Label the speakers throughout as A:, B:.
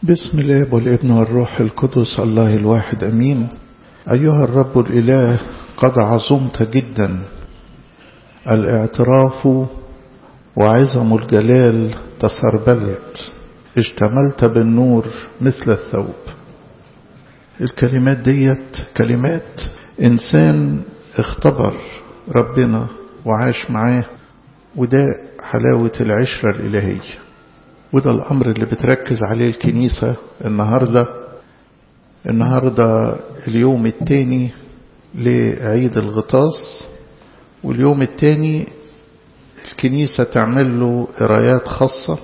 A: بسم الله والابن والروح القدس الله الواحد أمين أيها الرب الإله قد عظمت جدا الاعتراف وعظم الجلال تسربلت اشتملت بالنور مثل الثوب الكلمات ديت كلمات إنسان اختبر ربنا وعاش معاه وده حلاوة العشرة الإلهية وده الأمر اللي بتركز عليه الكنيسة النهاردة النهاردة اليوم الثاني لعيد الغطاس واليوم الثاني الكنيسة تعمل له قرايات خاصة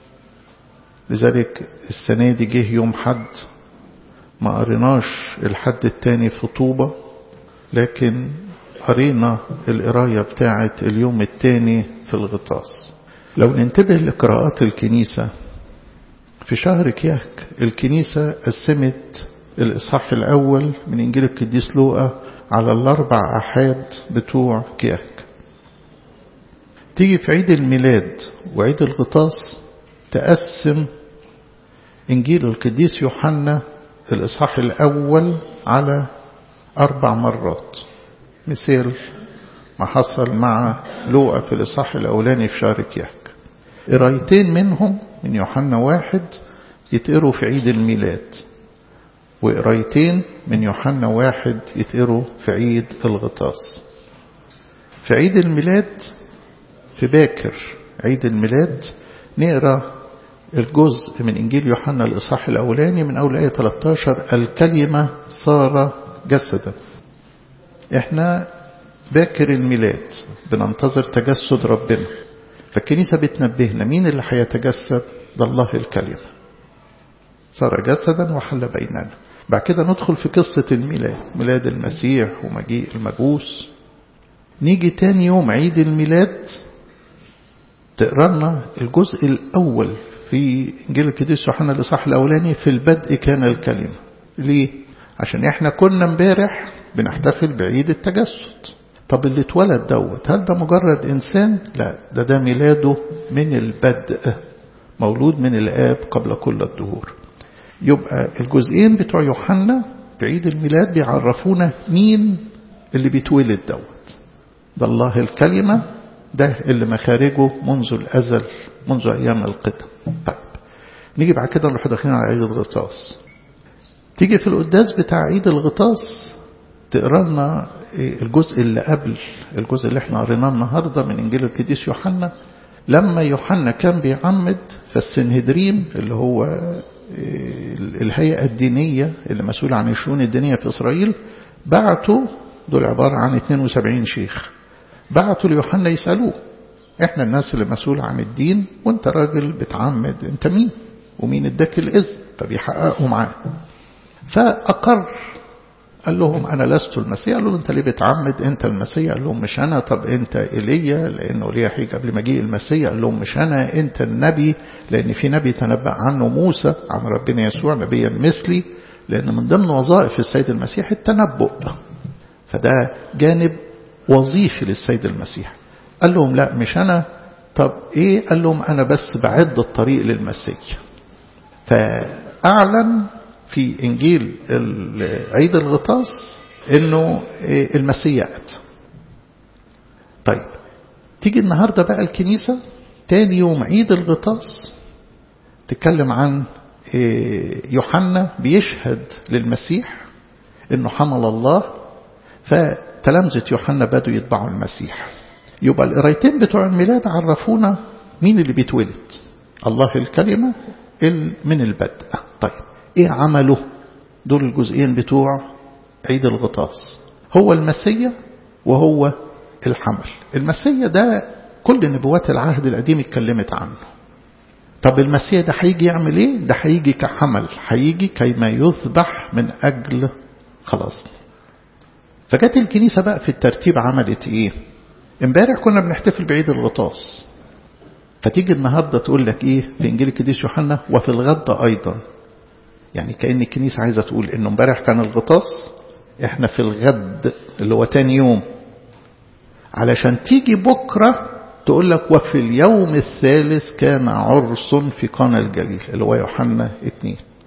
A: لذلك السنة دي جه يوم حد ما قريناش الحد الثاني في طوبة لكن قرينا القراية بتاعة اليوم الثاني في الغطاس لو ننتبه لقراءات الكنيسة في شهر كياك الكنيسة قسمت الإصحاح الأول من إنجيل القديس لوقا على الأربع أحاد بتوع كياك تيجي في عيد الميلاد وعيد الغطاس تقسم إنجيل القديس يوحنا الإصحاح الأول على أربع مرات مثال ما حصل مع لوقا في الإصحاح الأولاني في شهر كياك قرايتين منهم من يوحنا واحد يتقروا في عيد الميلاد وقرايتين من يوحنا واحد يتقروا في عيد الغطاس في عيد الميلاد في باكر عيد الميلاد نقرا الجزء من إنجيل يوحنا الإصحاح الأولاني من أول آية 13 الكلمة صار جسدا احنا باكر الميلاد بننتظر تجسد ربنا فالكنيسة بتنبهنا مين اللي هيتجسد ده الله الكلمة صار جسدا وحل بيننا بعد كده ندخل في قصة الميلاد ميلاد المسيح ومجيء المجوس نيجي تاني يوم عيد الميلاد تقرأنا الجزء الأول في إنجيل القديس يوحنا الإصحاح الأولاني في البدء كان الكلمة ليه؟ عشان احنا كنا امبارح بنحتفل بعيد التجسد طب اللي اتولد دوت هل ده مجرد إنسان؟ لا ده ده ميلاده من البدء مولود من الآب قبل كل الدهور يبقى الجزئين بتوع يوحنا في عيد الميلاد بيعرفونا مين اللي بيتولد دوت ده الله الكلمة ده اللي مخارجه منذ الأزل منذ أيام القدم طيب نيجي بعد كده نروح داخلين على عيد الغطاس تيجي في القداس بتاع عيد الغطاس تقرا لنا الجزء اللي قبل الجزء اللي احنا قريناه النهارده من انجيل القديس يوحنا لما يوحنا كان بيعمد فالسنهدريم اللي هو الهيئة الدينية اللي مسؤولة عن الشؤون الدينية في إسرائيل بعتوا دول عبارة عن 72 شيخ بعتوا ليوحنا يسألوه احنا الناس اللي مسؤولة عن الدين وانت راجل بتعمد انت مين ومين اداك الإذن فبيحققوا معاه فأقر قال لهم أنا لست المسيح قالوا له أنت ليه بتعمد أنت المسيح قال لهم مش أنا طب أنت إيليا لأنه ليه هيجي قبل مجيء المسيح قال لهم مش أنا أنت النبي لأن في نبي تنبأ عنه موسى عن ربنا يسوع نبيا مثلي لأن من ضمن وظائف السيد المسيح التنبؤ فده جانب وظيفي للسيد المسيح قال لهم لا مش أنا طب إيه قال لهم أنا بس بعد الطريق للمسيح فأعلن في إنجيل عيد الغطاس إنه المسيح أتى طيب تيجي النهاردة بقى الكنيسة تاني يوم عيد الغطاس تتكلم عن يوحنا بيشهد للمسيح إنه حمل الله فتلامذة يوحنا بدوا يتبعوا المسيح يبقى القرايتين بتوع الميلاد عرفونا مين اللي بيتولد الله الكلمة من البدء طيب ايه عمله دول الجزئين بتوع عيد الغطاس هو المسيا وهو الحمل المسيا ده كل نبوات العهد القديم اتكلمت عنه طب المسيا ده هيجي يعمل ايه ده هيجي كحمل هيجي كيما يذبح من اجل خلاص فجت الكنيسة بقى في الترتيب عملت ايه امبارح كنا بنحتفل بعيد الغطاس فتيجي النهاردة تقول لك ايه في انجيل القديس يوحنا وفي الغد ايضا يعني كأن الكنيسة عايزة تقول انه امبارح كان الغطاس احنا في الغد اللي هو تاني يوم علشان تيجي بكرة تقول لك وفي اليوم الثالث كان عرس في قانا الجليل اللي هو يوحنا اتنين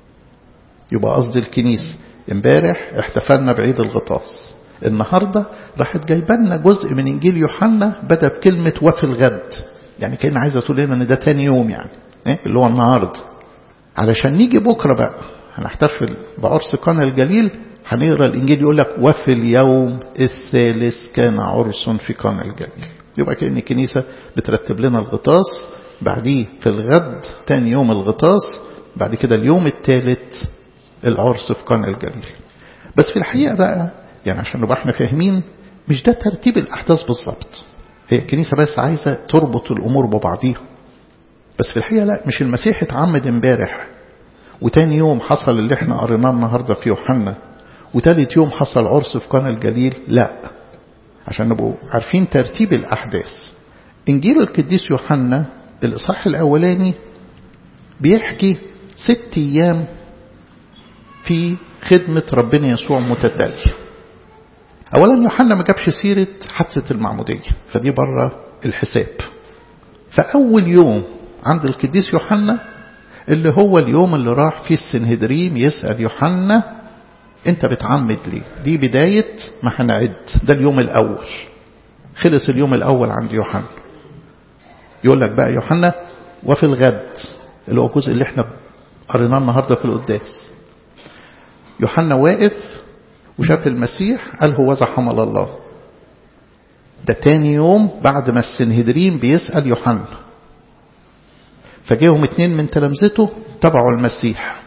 A: يبقى قصدي الكنيسة امبارح احتفلنا بعيد الغطاس النهاردة راحت جايبالنا جزء من إنجيل يوحنا بدأ بكلمة وفي الغد يعني كأن عايزة تقول لنا إن ده تاني يوم يعني إيه؟ اللي هو النهاردة علشان نيجي بكرة بقى هنحتفل بعرس قنا الجليل هنقرا الإنجيل يقول لك وفي اليوم الثالث كان عرس في قنا الجليل يبقى كأن الكنيسة بترتب لنا الغطاس بعديه في الغد تاني يوم الغطاس بعد كده اليوم الثالث العرس في قنا الجليل بس في الحقيقة بقى يعني عشان نبقى احنا فاهمين مش ده ترتيب الأحداث بالظبط هي الكنيسة بس عايزة تربط الأمور ببعضيها بس في الحقيقة لا مش المسيح اتعمد امبارح وتاني يوم حصل اللي احنا قريناه النهاردة في يوحنا وتالت يوم حصل عرس في قنا الجليل لا عشان نبقوا عارفين ترتيب الأحداث إنجيل القديس يوحنا الإصحاح الأولاني بيحكي ست أيام في خدمة ربنا يسوع متتالية أولا يوحنا ما جابش سيرة حادثة المعمودية فدي بره الحساب فأول يوم عند القديس يوحنا اللي هو اليوم اللي راح فيه السنهدريم يسأل يوحنا انت بتعمد ليه دي بداية ما هنعد ده اليوم الأول خلص اليوم الأول عند يوحنا يقول لك بقى يوحنا وفي الغد اللي هو الجزء اللي احنا قريناه النهارده في القداس يوحنا واقف وشاف المسيح قال هو ذا حمل الله ده تاني يوم بعد ما السنهدرين بيسأل يوحنا فجاهم اتنين من تلامذته تبعوا المسيح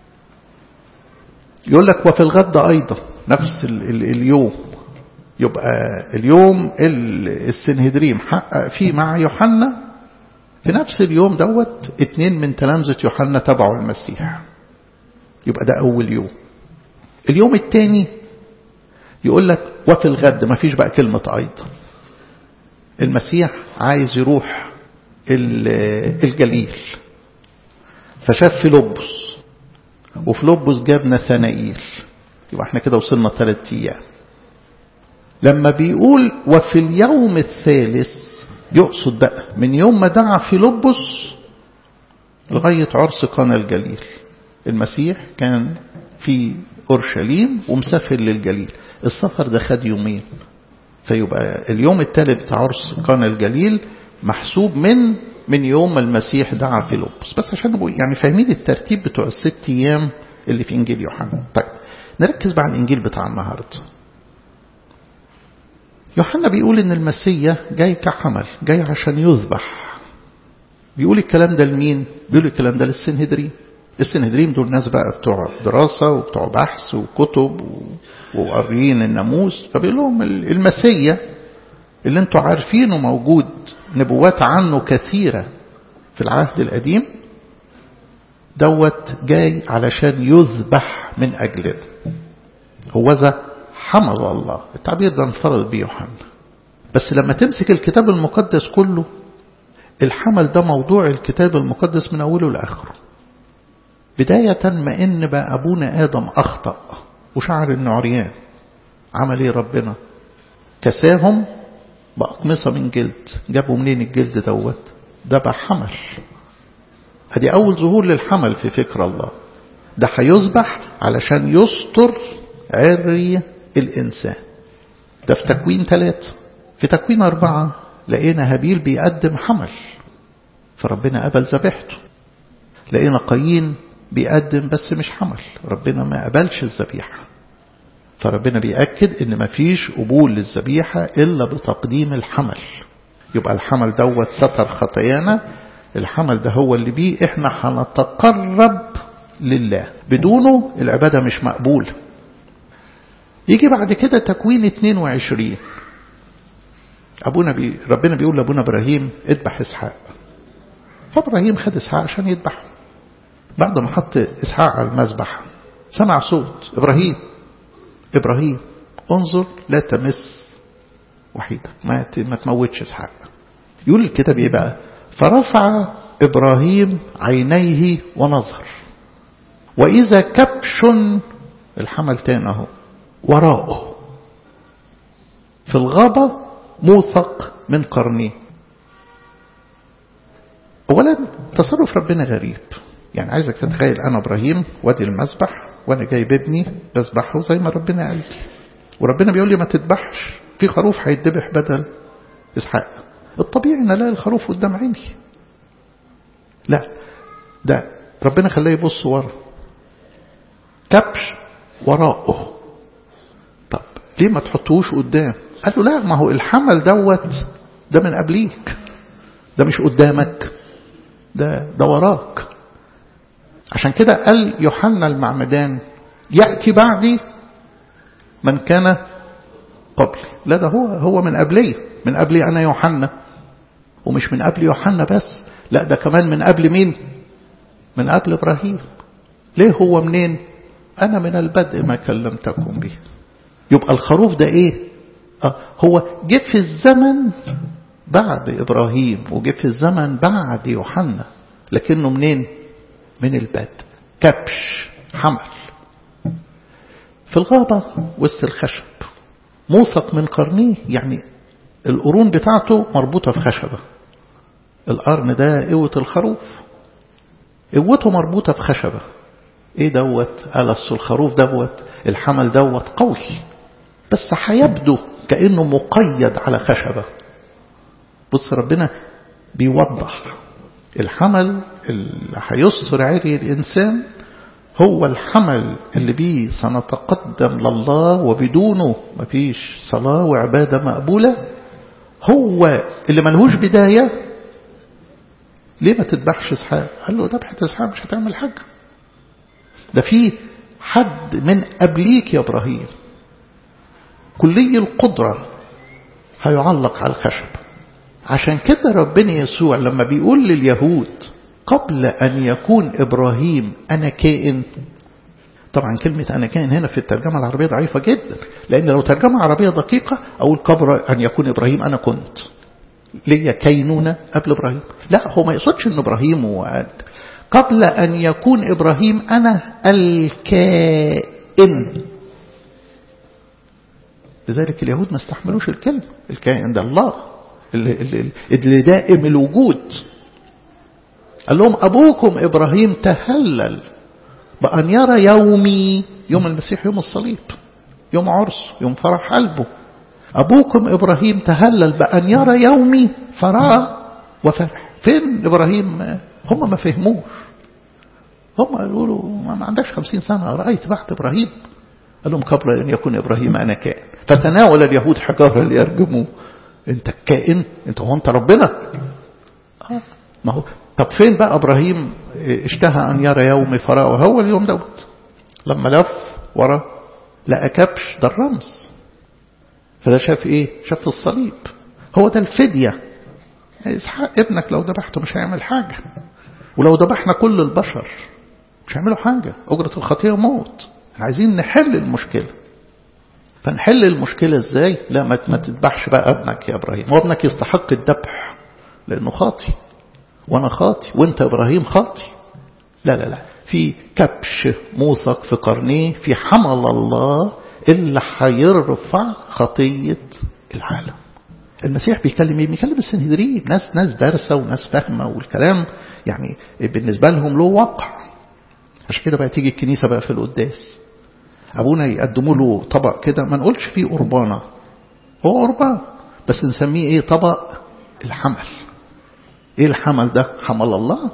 A: يقول لك وفي الغد أيضا نفس ال ال اليوم يبقى اليوم السنهدريم حقق فيه مع يوحنا في نفس اليوم دوت اتنين من تلامذة يوحنا تبعوا المسيح يبقى ده أول يوم اليوم الثاني يقول لك وفي الغد ما فيش بقى كلمة أيضا المسيح عايز يروح الجليل فشاف فيلبس وفيلبس جاب نثنائيل يبقى احنا كده وصلنا ثلاث ايام لما بيقول وفي اليوم الثالث يقصد بقى من يوم ما دعا فيلبس لغاية عرس قنا الجليل المسيح كان في أورشليم ومسافر للجليل السفر ده خد يومين فيبقى اليوم الثالث بتاع عرس قنا الجليل محسوب من من يوم ما المسيح دعا فيلبس بس عشان نبقوا يعني فاهمين الترتيب بتوع الست ايام اللي في انجيل يوحنا طيب نركز بقى على الانجيل بتاع النهارده يوحنا بيقول ان المسيح جاي كحمل جاي عشان يذبح بيقول الكلام ده لمين بيقول الكلام ده للسنهدرين السنهدرين دول ناس بقى بتوع دراسة وبتوع بحث وكتب وقاريين الناموس فبيقول لهم المسيح اللي انتوا عارفينه موجود نبوات عنه كثيرة في العهد القديم دوت جاي علشان يذبح من أجلنا هو ذا حمل الله التعبير ده انفرد بيه يوحنا بس لما تمسك الكتاب المقدس كله الحمل ده موضوع الكتاب المقدس من أوله لآخره بداية ما إن بقى أبونا آدم أخطأ وشعر إنه عريان عمل إيه ربنا كساهم بأقمصة من جلد جابوا منين الجلد دوت ده بقى حمل هذه أول ظهور للحمل في فكر الله ده هيذبح علشان يستر عري الإنسان ده في تكوين ثلاثة في تكوين أربعة لقينا هابيل بيقدم حمل فربنا قبل ذبيحته لقينا قايين بيقدم بس مش حمل ربنا ما قبلش الذبيحة فربنا بيأكد ان مفيش قبول للذبيحة الا بتقديم الحمل يبقى الحمل دوت ستر خطايانا الحمل ده هو اللي بيه احنا هنتقرب لله بدونه العبادة مش مقبولة يجي بعد كده تكوين 22 أبونا بي ربنا بيقول لأبونا إبراهيم اذبح إسحاق فإبراهيم خد إسحاق عشان يذبحه بعد ما حط إسحاق على المذبح سمع صوت إبراهيم إبراهيم انظر لا تمس وحيدك ما ما تموتش إسحاق يقول الكتاب إيه بقى فرفع إبراهيم عينيه ونظر وإذا كبش الحمل تاني أهو وراءه في الغابة موثق من قرنيه أولا تصرف ربنا غريب يعني عايزك تتخيل أنا إبراهيم وادي المسبح وأنا جايب ابني بذبحه زي ما ربنا قال لي وربنا بيقول لي ما تذبحش في خروف هيتذبح بدل إسحاق الطبيعي ان الاقي الخروف قدام عيني لا ده ربنا خلاه يبص ورا كبش وراءه طب ليه ما تحطوش قدام قال له لا ما هو الحمل دوت ده من قبليك ده مش قدامك ده ده وراك عشان كده قال يوحنا المعمدان يأتي بعدي من كان قبلي لا ده هو هو من قبلي من قبلي أنا يوحنا ومش من قبل يوحنا بس لا ده كمان من قبل مين من قبل إبراهيم ليه هو منين أنا من البدء ما كلمتكم به يبقى الخروف ده إيه آه هو جه في الزمن بعد إبراهيم وجه في الزمن بعد يوحنا لكنه منين من البدء كبش حمل في الغابة وسط الخشب موثق من قرنيه يعني القرون بتاعته مربوطة في خشبة القرن ده قوة الخروف قوته مربوطة في خشبة ايه دوت قال الخروف دوت الحمل دوت قوي بس هيبدو كأنه مقيد على خشبة بص ربنا بيوضح الحمل اللي هيستر عري الإنسان هو الحمل اللي بيه سنتقدم لله وبدونه مفيش صلاة وعبادة مقبولة هو اللي ملهوش بداية ليه ما تذبحش اسحاق قال له ذبحة اسحاق مش هتعمل حاجة ده في حد من قبليك يا ابراهيم كلي القدرة هيعلق على الخشب عشان كده ربنا يسوع لما بيقول لليهود قبل أن يكون إبراهيم أنا كائن طبعا كلمة أنا كائن هنا في الترجمة العربية ضعيفة جدا لأن لو ترجمة عربية دقيقة أقول قبل أن يكون إبراهيم أنا كنت ليا كينونة قبل إبراهيم لا هو ما يقصدش أن إبراهيم هو قبل أن يكون إبراهيم أنا الكائن لذلك اليهود ما استحملوش الكلمة الكائن ده الله اللي, اللي دائم الوجود قال لهم أبوكم إبراهيم تهلل بأن يرى يومي يوم المسيح يوم الصليب يوم عرس يوم فرح قلبه أبوكم إبراهيم تهلل بأن يرى يومي فرأى وفرح فين إبراهيم هم ما فهموش هم قالوا له ما عندكش خمسين سنة رأيت بعد إبراهيم قال لهم قبل أن يكون إبراهيم أنا كائن فتناول اليهود حجارة ليرجموه أنت كائن أنت هو أنت ربنا آه. ما هو طب فين بقى إبراهيم اشتهى أن يرى يوم فراء وهو اليوم دوت لما لف ورا لقى كبش ده الرمز فده شاف ايه شاف الصليب هو ده الفدية اسحاق ابنك لو ذبحته مش هيعمل حاجة ولو ذبحنا كل البشر مش هيعملوا حاجة أجرة الخطية موت عايزين نحل المشكلة فنحل المشكلة ازاي لا ما تذبحش بقى ابنك يا ابراهيم هو ابنك يستحق الذبح لانه خاطي وانا خاطي وانت ابراهيم خاطي لا لا لا في كبش موثق في قرنيه في حمل الله اللي هيرفع خطية العالم المسيح بيكلم ايه بيكلم السنهدرين ناس ناس دارسة وناس فاهمة والكلام يعني بالنسبة لهم له وقع عشان كده بقى تيجي الكنيسة بقى في القداس أبونا يقدموا له طبق كده ما نقولش فيه قربانة هو قربان بس نسميه ايه طبق الحمل ايه الحمل ده حمل الله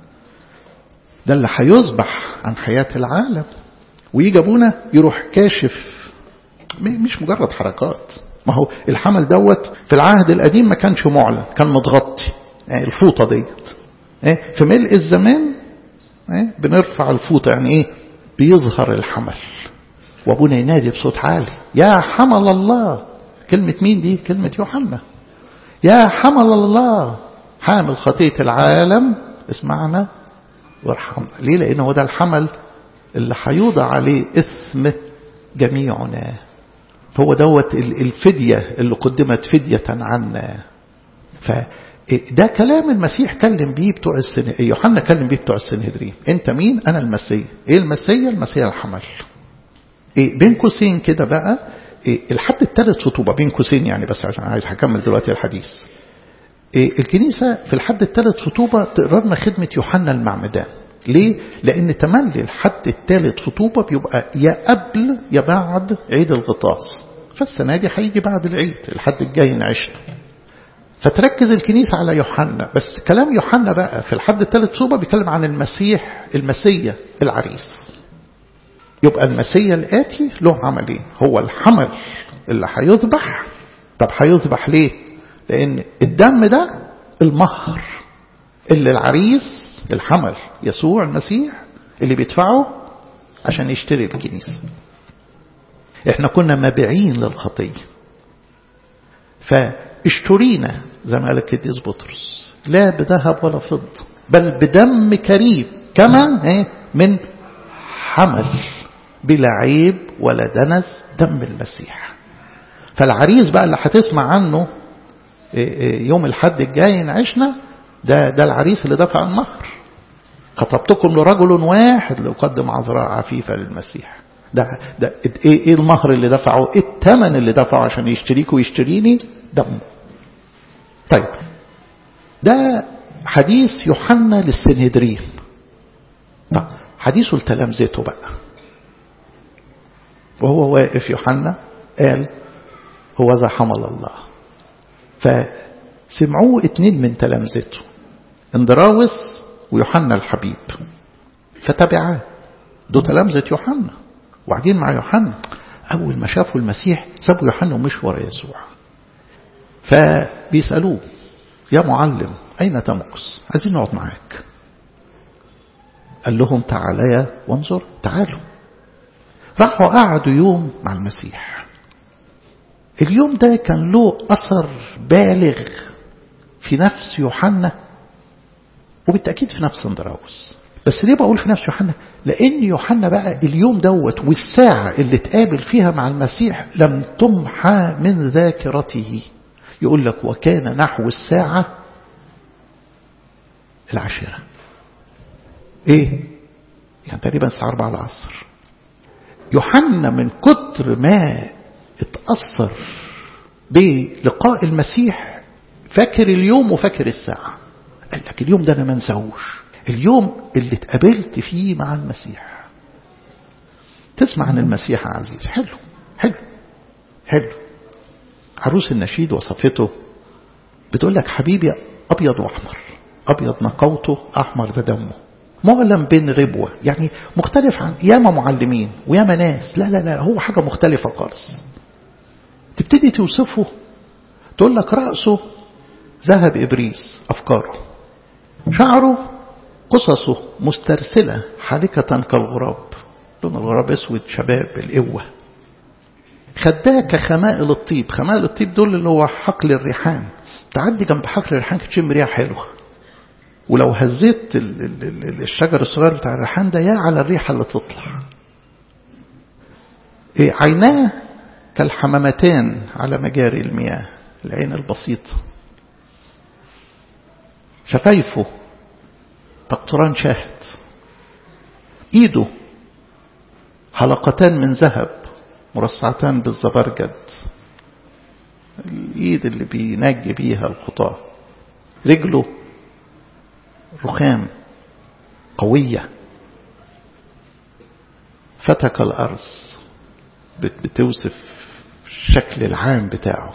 A: ده اللي هيصبح عن حياة العالم ويجي ابونا يروح كاشف مش مجرد حركات ما هو الحمل دوت في العهد القديم ما كانش معلن كان متغطي يعني الفوطة ديت في ملء الزمان بنرفع الفوطة يعني ايه بيظهر الحمل وابونا ينادي بصوت عالي يا حمل الله كلمة مين دي كلمة يوحنا يا حمل الله حامل خطية العالم اسمعنا وارحمنا ليه لأن هو ده الحمل اللي هيوضع عليه إثم جميعنا فهو دوت الفدية اللي قدمت فدية عنا فده كلام المسيح كلم بيه بتوع السنة يوحنا كلم بيه بتوع السنهدرين انت مين انا المسيح ايه المسيح المسيح الحمل إيه بين قوسين كده بقى إيه الحد الثالث خطوبة بين قوسين يعني بس عشان عايز هكمل دلوقتي الحديث إيه الكنيسة في الحد الثالث خطوبة تقرر لنا خدمة يوحنا المعمدان ليه؟ لأن تملي الحد الثالث خطوبة بيبقى يا قبل يا بعد عيد الغطاس فالسنة دي هيجي بعد العيد الحد الجاي نعيشنا فتركز الكنيسة على يوحنا بس كلام يوحنا بقى في الحد الثالث خطوبة بيتكلم عن المسيح المسيا العريس يبقى المسيا الآتي له عملين هو الحمل اللي هيذبح طب هيذبح ليه لأن الدم ده المهر اللي العريس الحمل يسوع المسيح اللي بيدفعه عشان يشتري الكنيسة احنا كنا مبيعين للخطية فاشترينا زي ما قال القديس بطرس لا بذهب ولا فضة بل بدم كريم كما من حمل بلا عيب ولا دنس دم المسيح فالعريس بقى اللي هتسمع عنه يوم الحد الجاي نعيشنا ده ده العريس اللي دفع المهر خطبتكم لرجل واحد ليقدم عذراء عفيفة للمسيح ده ده ايه ايه المهر اللي دفعه ايه الثمن اللي دفعه عشان يشتريك ويشتريني دمه طيب ده حديث يوحنا للسنهدرين طيب حديثه لتلامذته بقى وهو واقف يوحنا قال هو ذا حمل الله فسمعوه اتنين من تلامذته اندراوس ويوحنا الحبيب فتبعاه دول تلامذة يوحنا وقاعدين مع يوحنا أول ما شافوا المسيح سابوا يوحنا ومشوا ورا يسوع فبيسألوه يا معلم أين تمكث عايزين نقعد معاك قال لهم تعالى وانظر تعالوا راحوا قعدوا يوم مع المسيح اليوم ده كان له أثر بالغ في نفس يوحنا وبالتأكيد في نفس اندراوس بس ليه بقول في نفس يوحنا لأن يوحنا بقى اليوم دوت والساعة اللي اتقابل فيها مع المسيح لم تمحى من ذاكرته يقول لك وكان نحو الساعة العاشرة ايه يعني تقريبا الساعة 4 العصر يوحنا من كتر ما اتأثر بلقاء المسيح فاكر اليوم وفاكر الساعة قال لك اليوم ده أنا ما انساهوش اليوم اللي اتقابلت فيه مع المسيح تسمع عن المسيح يا عزيز حلو حلو حلو عروس النشيد وصفته بتقول لك حبيبي أبيض وأحمر أبيض نقوته أحمر ده دمه معلم بين ربوة يعني مختلف عن ياما معلمين وياما ناس لا لا لا هو حاجة مختلفة خالص تبتدي توصفه تقول لك رأسه ذهب إبريس أفكاره شعره قصصه مسترسلة حالكة كالغراب لون الغراب اسود شباب القوة خداه كخمائل الطيب خمائل الطيب دول اللي هو حقل الريحان تعدي جنب حقل الريحان تشم ريحة حلوة ولو هزيت الشجر الصغير بتاع الريحان ده يا على الريحة اللي تطلع إيه عيناه كالحمامتان على مجاري المياه العين البسيطة شفايفه تقطران شاهد ايده حلقتان من ذهب مرصعتان بالزبرجد الايد اللي بينجي بيها الخطاة رجله رخام قوية فتك الأرض بتوصف الشكل العام بتاعه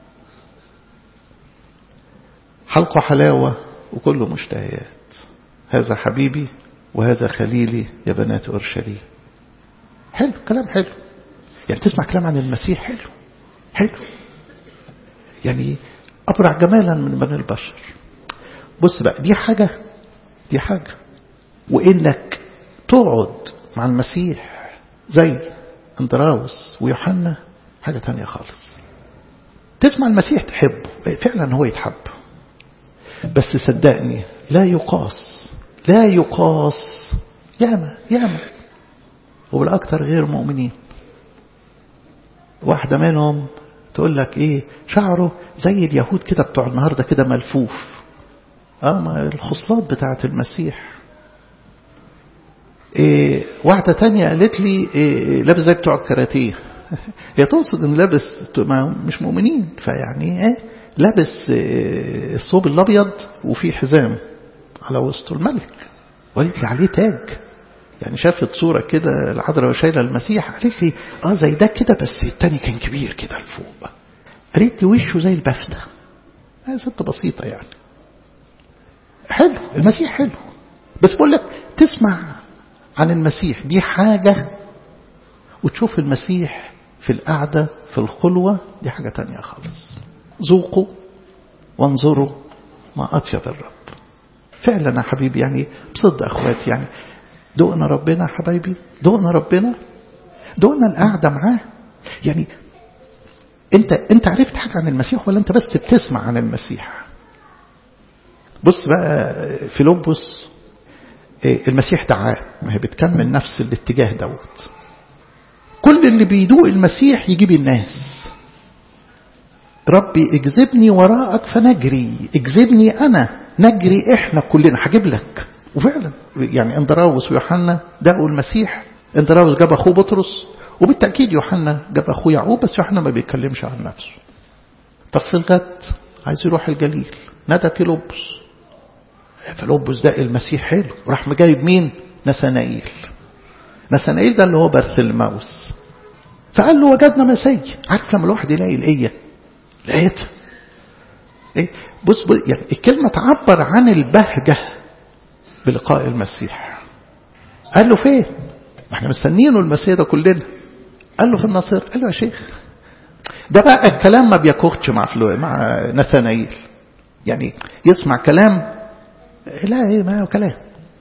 A: حلقه حلاوة وكله مشتهيات هذا حبيبي وهذا خليلي يا بنات أورشليم حلو كلام حلو يعني تسمع كلام عن المسيح حلو حلو يعني أبرع جمالا من بني البشر بص بقى دي حاجة دي حاجة وإنك تقعد مع المسيح زي اندراوس ويوحنا حاجة تانية خالص تسمع المسيح تحبه فعلا هو يتحب بس صدقني لا يقاس لا يقاس ياما ياما وبالأكثر غير مؤمنين واحدة منهم تقول لك ايه شعره زي اليهود كده بتوع النهاردة كده ملفوف اه ما الخصلات بتاعت المسيح إيه واحدة تانية قالت لي إيه لابس زي بتوع الكاراتيه هي تقصد ان لابس مش مؤمنين فيعني ايه لابس إيه الصوب الابيض وفيه حزام على وسط الملك وقالت لي عليه تاج يعني شافت صورة كده العذراء شايلة المسيح قالت لي اه زي ده كده بس التاني كان كبير كده لفوق قالت لي وشه زي البفتة هي ست بسيطة يعني حلو المسيح حلو بس بقول لك تسمع عن المسيح دي حاجة وتشوف المسيح في القعدة في الخلوة دي حاجة تانية خالص ذوقوا وانظروا ما أطيب الرب فعلا يا حبيبي يعني بصدق أخواتي يعني دقنا ربنا حبايبي دقنا ربنا دقنا القعدة معاه يعني انت انت عرفت حاجة عن المسيح ولا انت بس بتسمع عن المسيح بص بقى فيلبس المسيح دعاه ما هي بتكمل نفس الاتجاه دوت كل اللي بيدوق المسيح يجيب الناس ربي اجذبني وراءك فنجري اجذبني انا نجري احنا كلنا هجيب لك وفعلا يعني اندراوس ويوحنا دقوا المسيح اندراوس جاب اخوه بطرس وبالتاكيد يوحنا جاب اخوه يعقوب بس يوحنا ما بيتكلمش عن نفسه طب في الغد عايز يروح الجليل نادى فيلبس فيلبس ده المسيح حلو راح مجايب مين نسانائيل نسانائيل ده اللي هو برثلماوس فقال له وجدنا مسيح عارف لما الواحد يلاقي الايه لقيتها ايه بص, بص يعني الكلمه تعبر عن البهجه بلقاء المسيح قال له فين ما احنا مستنيينه المسيح ده كلنا قال له في الناصر قال له يا شيخ ده بقى الكلام ما بيكوختش مع فلو مع نثنائيل يعني يسمع كلام لا ايه ما هو كلام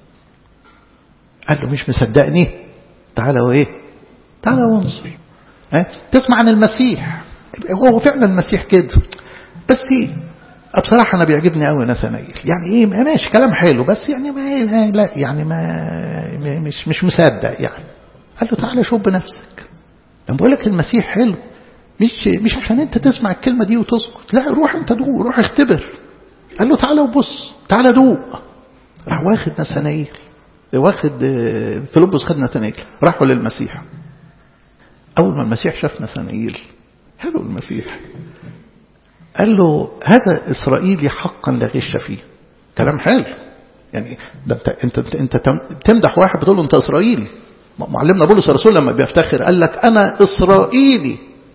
A: قال له مش مصدقني تعالى وايه تعالى وانظر اه؟ تسمع عن المسيح هو فعلا المسيح كده بس بصراحة أنا بيعجبني قوي نثنائيل يعني إيه ماشي كلام حلو بس يعني ما لا يعني ما مش مش مصدق يعني قال له تعالى شوف بنفسك لما بقول لك المسيح حلو مش مش عشان أنت تسمع الكلمة دي وتسكت لا روح أنت دوق روح اختبر قال له تعالى وبص تعالى دوق راح واخد نثنائيل واخد فيلبس خد نثنائيل راحوا للمسيح أول ما المسيح شاف نثنائيل حلو المسيح قال له هذا إسرائيلي حقا لا غش فيه كلام حلو يعني ده انت انت انت تمدح واحد بتقول له انت اسرائيلي معلمنا بولس الرسول لما بيفتخر قال لك انا اسرائيلي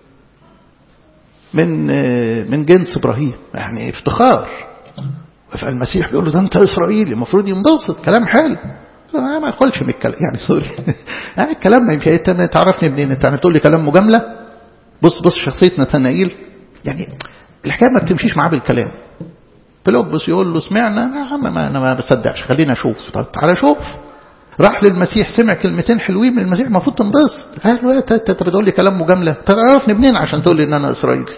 A: من من جنس ابراهيم يعني افتخار فالمسيح بيقول له ده انت اسرائيلي المفروض ينبسط كلام حلو لا ما يقولش من الكلام يعني سوري يعني الكلام ما ينفع انت تعرفني منين انت يعني تقول لي كلام مجامله بص بص شخصيه نتنائيل يعني الحكايه ما بتمشيش معاه بالكلام فيلبس يقول له سمعنا يا عم ما انا ما بصدقش خلينا اشوف طب تعالى شوف راح للمسيح سمع كلمتين حلوين من المسيح المفروض تنبسط قال له انت انت بتقول لي كلام مجامله تعرفني منين عشان تقول لي ان انا اسرائيلي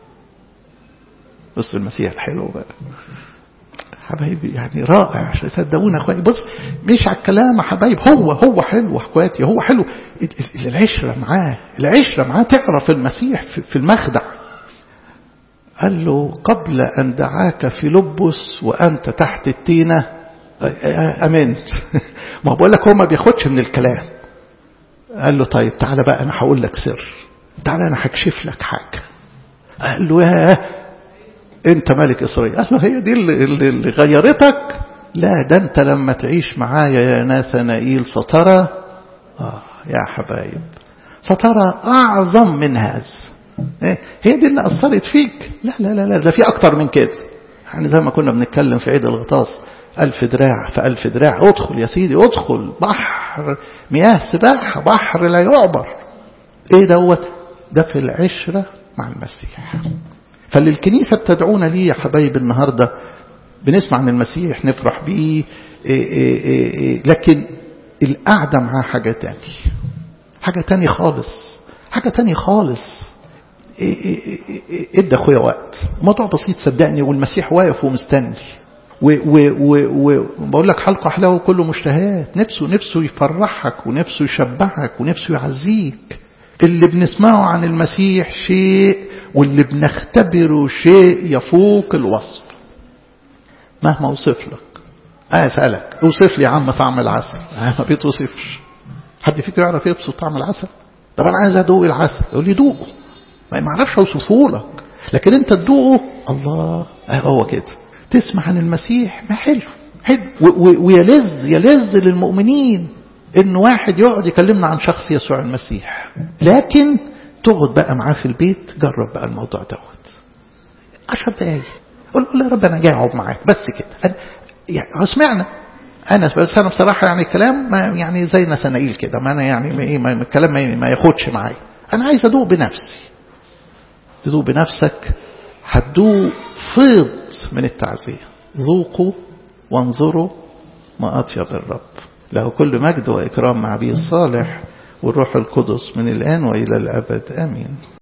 A: بص المسيح الحلو بقى حبايبي يعني رائع صدقونا اخواتي بص مش على الكلام يا حبايب هو هو حلو اخواتي هو حلو العشره معاه العشره معاه تعرف المسيح في المخدع قال له قبل أن دعاك في لبس وأنت تحت التينة أمنت ما بقول لك هو ما بياخدش من الكلام قال له طيب تعالى بقى أنا هقول لك سر تعالى أنا هكشف لك حاجة قال له يا أنت ملك إسرائيل قال له هي دي اللي, اللي غيرتك لا ده أنت لما تعيش معايا يا ناثنائيل سترى آه يا حبايب سترى أعظم من هذا هي دي اللي أثرت فيك لا لا لا لا ده في أكتر من كده يعني زي ما كنا بنتكلم في عيد الغطاس ألف دراع في ألف دراع ادخل يا سيدي ادخل بحر مياه سباحة بحر لا يعبر ايه دوت ده في العشرة مع المسيح فاللي الكنيسة بتدعونا ليه يا حبايب النهاردة بنسمع عن المسيح نفرح بيه إيه إيه إيه لكن القعدة معاه حاجة تاني حاجة تاني خالص حاجة تاني خالص ادى اخويا وقت موضوع بسيط صدقني والمسيح واقف ومستني وبقول لك حلقه حلاوه كله مشتهيات نفسه نفسه يفرحك ونفسه يشبعك ونفسه يعزيك اللي بنسمعه عن المسيح شيء واللي بنختبره شيء يفوق الوصف مهما اوصف لك اه اسالك اوصف لي يا عم طعم العسل اه ما بيتوصفش حد فيكم يعرف يوصف طعم العسل طب انا عايز ادوق العسل يقول لي دوقه ما معرفش اوصفه لك لكن انت تدوقه الله هو كده تسمع عن المسيح ما حلو حلو ويلذ يلذ للمؤمنين ان واحد يقعد يكلمنا عن شخص يسوع المسيح لكن تقعد بقى معاه في البيت جرب بقى الموضوع دوت عشر دقايق قول له يا رب انا جاي اقعد معاك بس كده أنا يعني سمعنا انا بس انا بصراحه يعني الكلام ما يعني زي نسنائيل كده ما انا يعني ايه ما الكلام ما, ما ياخدش معايا انا عايز ادوق بنفسي تدوق بنفسك هتدوق فيض من التعزيه ذوقوا وانظروا ما اطيب الرب له كل مجد واكرام مع ابيه الصالح والروح القدس من الان والى الابد امين